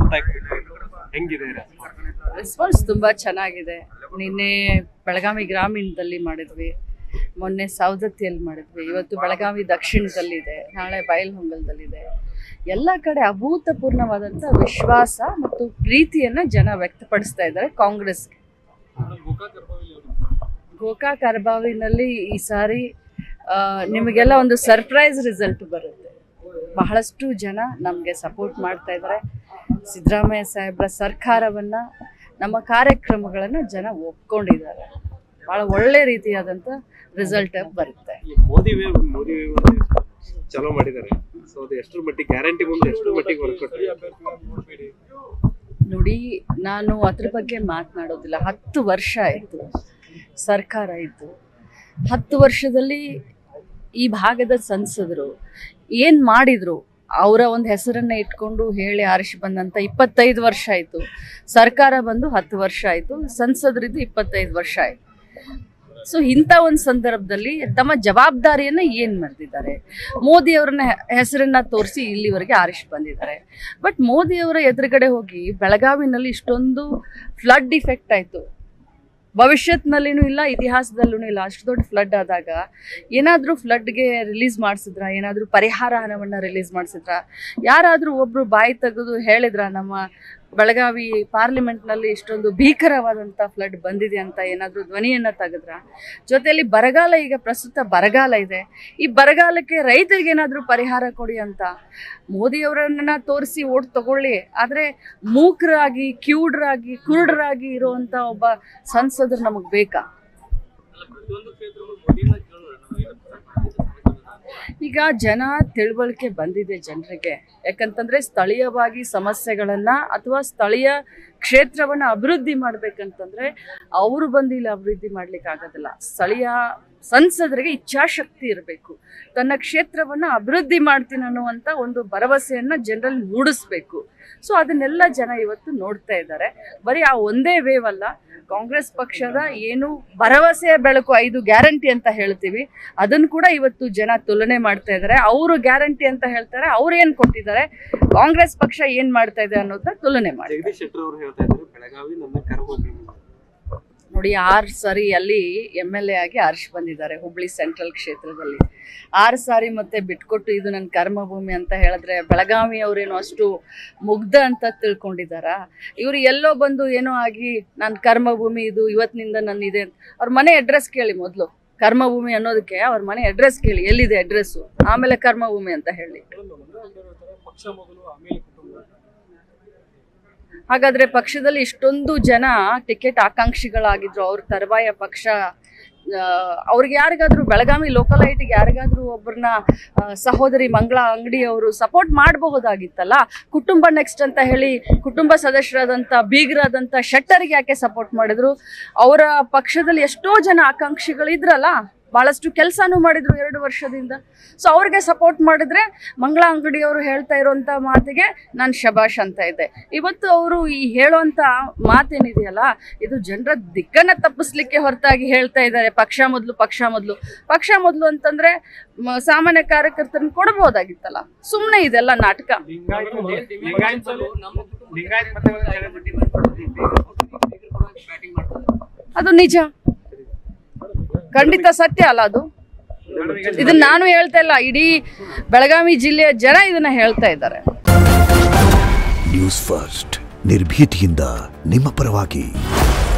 ಆಗ್ತಿದೆ ಹೆಂಗಿದೆ response? Response ತುಂಬ ಚೆನ್ನಾಗಿದೆ ನಿನ್ನೆ ಬೆಳಗಾವಿ ಗ್ರಾಮೀಣದಲ್ಲಿ ಮಾಡಿದ್ವಿ ಮೊನ್ನೆ ಸವದತ್ತಿಯಲ್ಲಿ ಮಾಡಿದ್ವಿ ಇವತ್ತು ಬೆಳಗಾವಿ ದಕ್ಷಿಣದಲ್ಲಿದೆ ನಾಳೆ ಬಯಲಹೊಂಗಲದಲ್ಲಿದೆ ಎಲ್ಲ ಕಡೆ ಅಭೂತಪೂರ್ಣವಾದಂಥ ವಿಶ್ವಾಸ ಮತ್ತು ಪ್ರೀತಿಯನ್ನು ಜನ ವ್ಯಕ್ತಪಡಿಸ್ತಾ ಇದ್ದಾರೆ ಕಾಂಗ್ರೆಸ್ಗೆ ಗೋಕಾಕ್ ಅರ್ಬಾವಿನಲ್ಲಿ ಈ ಸಾರಿ ಆ, ನಿಮಗೆಲ್ಲ ಒಂದು ಸರ್ಪ್ರೈಸ್ ರಿಸಲ್ಟ್ ಬರುತ್ತೆ ಬಹಳಷ್ಟು ಜನ ನಮಗೆ ಸಪೋರ್ಟ್ ಮಾಡ್ತಾ ಇದ್ದಾರೆ ಸಿದ್ದರಾಮಯ್ಯ ಸಾಹೇಬ್ರ ಸರ್ಕಾರವನ್ನು ನಮ್ಮ ಕಾರ್ಯಕ್ರಮಗಳನ್ನು ಜನ ಒಪ್ಕೊಂಡಿದ್ದಾರೆ ಭಾಳ ಒಳ್ಳೆ ರೀತಿಯಾದಂಥ ರಿಸಲ್ಟ್ ಬರುತ್ತೆ ಈ ಮೋದಿ ವೇವ್ ಮೋದಿ ವೇವ್ ಅಂತ ಚಲೋ ಮಾಡಿದ್ದಾರೆ ಸೊ ಅದು ಎಷ್ಟರ ಮಟ್ಟಿಗೆ ಗ್ಯಾರಂಟಿ ಮುಂದೆ ಎಷ್ಟರ ಮಟ್ಟಿಗೆ ವರ್ಕೌಟ್ ನೋಡಿ ನಾನು ಅದ್ರ ಬಗ್ಗೆ ಮಾತನಾಡೋದಿಲ್ಲ ಹತ್ತು ವರ್ಷ ಆಯಿತು ಸರ್ಕಾರ ಇದ್ದು ಹತ್ತು ವರ್ಷದಲ್ಲಿ ಈ ಭಾಗದ ಸಂಸದರು ಏನು ಮಾಡಿದರು ಅವರ ಒಂದು ಹೆಸರನ್ನು ಇಟ್ಕೊಂಡು ಹೇಳಿ ಆರಿಸಿ ಬಂದಂಥ ಇಪ್ಪತ್ತೈದು ವರ್ಷ ಆಯಿತು ಸರ್ಕಾರ ಬಂದು ಹತ್ತು ವರ್ಷ ಆಯಿತು ಸಂಸದರಿದ್ದು ಇಪ್ಪತ್ತೈದು ವರ್ಷ ಆಯಿತು ಸೊ ಇಂಥ ಒಂದು ಸಂದರ್ಭದಲ್ಲಿ ತಮ್ಮ ಜವಾಬ್ದಾರಿಯನ್ನು ಏನು ಮರೆದಿದ್ದಾರೆ ಮೋದಿಯವ್ರನ್ನ ಹೆಸರನ್ನ ತೋರಿಸಿ ಇಲ್ಲಿವರೆಗೆ ಆರಿಸಿ ಬಂದಿದ್ದಾರೆ ಬಟ್ ಮೋದಿಯವರ ಎದುರುಗಡೆ ಹೋಗಿ ಬೆಳಗಾವಿನಲ್ಲಿ ಇಷ್ಟೊಂದು ಫ್ಲಡ್ ಇಫೆಕ್ಟ್ ಆಯಿತು ಭವಿಷ್ಯತ್ನಲ್ಲಿನೂ ಇಲ್ಲ ಇತಿಹಾಸದಲ್ಲೂ ಇಲ್ಲ ಅಷ್ಟು ದೊಡ್ಡ ಫ್ಲಡ್ ಆದಾಗ ಏನಾದರೂ ಫ್ಲಡ್ಗೆ ರಿಲೀಸ್ ಮಾಡಿಸಿದ್ರ ಏನಾದರೂ ಪರಿಹಾರ ಹಣವನ್ನು ರಿಲೀಸ್ ಮಾಡಿಸಿದ್ರ ಯಾರಾದರೂ ಒಬ್ಬರು ಬಾಯಿ ತೆಗೆದು ಹೇಳಿದ್ರ ನಮ್ಮ ಬೆಳಗಾವಿ ಪಾರ್ಲಿಮೆಂಟ್ನಲ್ಲಿ ಇಷ್ಟೊಂದು ಭೀಕರವಾದಂಥ ಫ್ಲಡ್ ಬಂದಿದೆ ಅಂತ ಏನಾದರೂ ಧ್ವನಿಯನ್ನು ತೆಗೆದ್ರ ಜೊತೆಯಲ್ಲಿ ಬರಗಾಲ ಈಗ ಪ್ರಸ್ತುತ ಬರಗಾಲ ಇದೆ ಈ ಬರಗಾಲಕ್ಕೆ ರೈತರಿಗೆ ಏನಾದರೂ ಪರಿಹಾರ ಕೊಡಿ ಅಂತ ಮೋದಿಯವರನ್ನ ತೋರಿಸಿ ಓಟ್ ತಗೊಳ್ಳಿ ಆದರೆ ಮೂಕರಾಗಿ ಕ್ಯೂಡ್ರಾಗಿ ಕುರುಡರಾಗಿ ಇರುವಂಥ ಒಬ್ಬ ಸಂಸದರು ನಮಗೆ ಬೇಕಾ ಈಗ ಜನ ತಿಳುವಳಿಕೆ ಬಂದಿದೆ ಜನರಿಗೆ ಯಾಕಂತಂದ್ರೆ ಸ್ಥಳೀಯವಾಗಿ ಸಮಸ್ಯೆಗಳನ್ನ ಅಥವಾ ಸ್ಥಳೀಯ ಕ್ಷೇತ್ರವನ್ನ ಅಭಿವೃದ್ಧಿ ಮಾಡ್ಬೇಕಂತಂದ್ರೆ ಅವರು ಬಂದು ಇಲ್ಲಿ ಅಭಿವೃದ್ಧಿ ಮಾಡ್ಲಿಕ್ಕೆ ಆಗೋದಿಲ್ಲ ಸ್ಥಳೀಯ ಸಂಸದರಿಗೆ ಇಚ್ಛಾಶಕ್ತಿ ಇರಬೇಕು ತನ್ನ ಕ್ಷೇತ್ರವನ್ನ ಅಭಿವೃದ್ಧಿ ಮಾಡ್ತೀನಿ ಅನ್ನುವಂಥ ಒಂದು ಭರವಸೆಯನ್ನ ಜನರಲ್ಲಿ ಮೂಡಿಸ್ಬೇಕು ಸೊ ಅದನ್ನೆಲ್ಲ ಜನ ಇವತ್ತು ನೋಡ್ತಾ ಇದ್ದಾರೆ ಬರೀ ಆ ಒಂದೇ ವೇವ್ ಅಲ್ಲ ಕಾಂಗ್ರೆಸ್ ಪಕ್ಷದ ಏನು ಭರವಸೆಯ ಬೆಳಕು ಐದು ಗ್ಯಾರಂಟಿ ಅಂತ ಹೇಳ್ತೀವಿ ಅದನ್ನು ಕೂಡ ಇವತ್ತು ಜನ ತುಲನೆ ಮಾಡ್ತಾ ಇದ್ದಾರೆ ಅವರು ಗ್ಯಾರಂಟಿ ಅಂತ ಹೇಳ್ತಾರೆ ಅವ್ರು ಏನು ಕೊಟ್ಟಿದ್ದಾರೆ ಕಾಂಗ್ರೆಸ್ ಪಕ್ಷ ಏನು ಮಾಡ್ತಾ ಇದೆ ಅನ್ನೋದನ್ನ ತುಲನೆ ಮಾಡಿ ಜಗದೀಶ್ ಶೆಟ್ಟರ್ ಅವರು ಹೇಳ್ತಾ ಇದ್ದಾರೆ ಬೆಳಗಾವಿ ನನ್ನ ಕರ್ಮಭೂಮಿ ನೋಡಿ ಆರು ಸಾರಿ ಅಲ್ಲಿ ಎಮ್ ಎಲ್ ಎ ಆಗಿ ಆರಿಸಿ ಬಂದಿದ್ದಾರೆ ಹುಬ್ಳಿ ಸೆಂಟ್ರಲ್ ಕ್ಷೇತ್ರದಲ್ಲಿ ಆರು ಸಾರಿ ಮತ್ತೆ ಬಿಟ್ಕೊಟ್ಟು ಇದು ನನ್ನ ಕರ್ಮಭೂಮಿ ಅಂತ ಹೇಳಿದ್ರೆ ಬೆಳಗಾವಿ ಅವರೇನು ಅಷ್ಟು ಮುಗ್ಧ ಅಂತ ತಿಳ್ಕೊಂಡಿದ್ದಾರಾ ಇವರು ಎಲ್ಲೋ ಬಂದು ಏನೋ ಆಗಿ ನನ್ನ ಕರ್ಮಭೂಮಿ ಇದು ಇವತ್ತಿನಿಂದ ನನ್ನ ಇದೆ ಅಂತ ಅವ್ರ ಮನೆ ಅಡ್ರೆಸ್ ಕೇಳಿ ಮೊದಲು ಕರ್ಮಭೂಮಿ ಅನ್ನೋದಕ್ಕೆ ಅವ್ರ ಮನೆ ಅಡ್ರೆಸ್ ಕೇಳಿ ಎಲ್ಲಿದೆ ಅಡ್ರೆಸ್ಸು ಆಮೇಲೆ ಕರ್ಮಭೂಮಿ ಅಂತ ಹೇಳಿ ಪಕ್ಷ ಮೊದಲು ಆಮೇಲೆ ಕುಟುಂಬ ಹಾಗಾದ್ರೆ ಪಕ್ಷದಲ್ಲಿ ಇಷ್ಟೊಂದು ಜನ ಟಿಕೆಟ್ ಆಕಾಂಕ್ಷಿಗಳಾಗಿದ್ರು ಅವ್ರ ತರುವಾಯ ಪಕ್ಷ ಆ, ಅವ್ರಿಗೆ ಯಾರಿಗಾದ್ರೂ ಬೆಳಗಾವಿ ಲೋಕಲ್ ಐಟಿಗೆ ಯಾರಿಗಾದ್ರೂ ಒಬ್ಬರನ್ನ ಸಹೋದರಿ ಮಂಗಳ ಅಂಗಡಿ ಅವರು ಸಪೋರ್ಟ್ ಮಾಡಬಹುದಾಗಿತ್ತಲ್ಲ ಕುಟುಂಬ ನೆಕ್ಸ್ಟ್ ಅಂತ ಹೇಳಿ ಕುಟುಂಬ ಸದಸ್ಯರಾದಂಥ ಬೀಗರಾದಂಥ ಶೆಟ್ಟರಿಗೆ ಯಾಕೆ ಸಪೋರ್ಟ್ ಮಾಡಿದ್ರು ಅವರ ಪಕ್ಷದಲ್ಲಿ ಎಷ್ಟೋ ಜನ ಆಕಾಂಕ್ಷಿಗಳಿದ್ರಲ್ಲ ಭಾಳಷ್ಟು ಕೆಲಸನೂ ಮಾಡಿದ್ರು ಎರಡು ವರ್ಷದಿಂದ ಸೊ ಅವ್ರಿಗೆ ಸಪೋರ್ಟ್ ಮಾಡಿದ್ರೆ ಮಂಗಳ ಅಂಗಡಿಯವರು ಹೇಳ್ತಾ ಇರೋಂಥ ಮಾತಿಗೆ ನಾನು ಶಬಾಷ್ ಅಂತ ಇದ್ದೆ ಇವತ್ತು ಅವರು ಈ ಹೇಳೋಂಥ ಮಾತೇನಿದೆಯಲ್ಲ ಇದು ಜನರ ದಿಕ್ಕನ್ನು ತಪ್ಪಿಸ್ಲಿಕ್ಕೆ ಹೊರತಾಗಿ ಹೇಳ್ತಾ ಇದ್ದಾರೆ ಪಕ್ಷ ಮೊದಲು ಪಕ್ಷ ಮೊದಲು ಪಕ್ಷ ಮೊದಲು ಅಂತಂದ್ರೆ ಮ- ಸಾಮಾನ್ಯ ಕಾರ್ಯಕರ್ತರನ್ನ ಕೊಡ್ಬೋದಾಗಿತ್ತಲ್ಲ ಸುಮ್ಮನೆ ಇದೆಲ್ಲ ನಾಟಕ ಅದು ನಿಜ ಖಂಡಿತ ಸತ್ಯ ಅಲ್ಲ ಅದು ಇದನ್ನ ನಾನು ಹೇಳ್ತಾ ಇಲ್ಲ ಇಡೀ ಬೆಳಗಾವಿ ಜಿಲ್ಲೆಯ ಜನ ಇದನ್ನ ಹೇಳ್ತಾ ಇದ್ದಾರೆ ನ್ಯೂಸ್ ಫಸ್ಟ್ ನಿರ್ಭೀತಿಯಿಂದ ನಿಮ್ಮ ಪರವಾಗಿ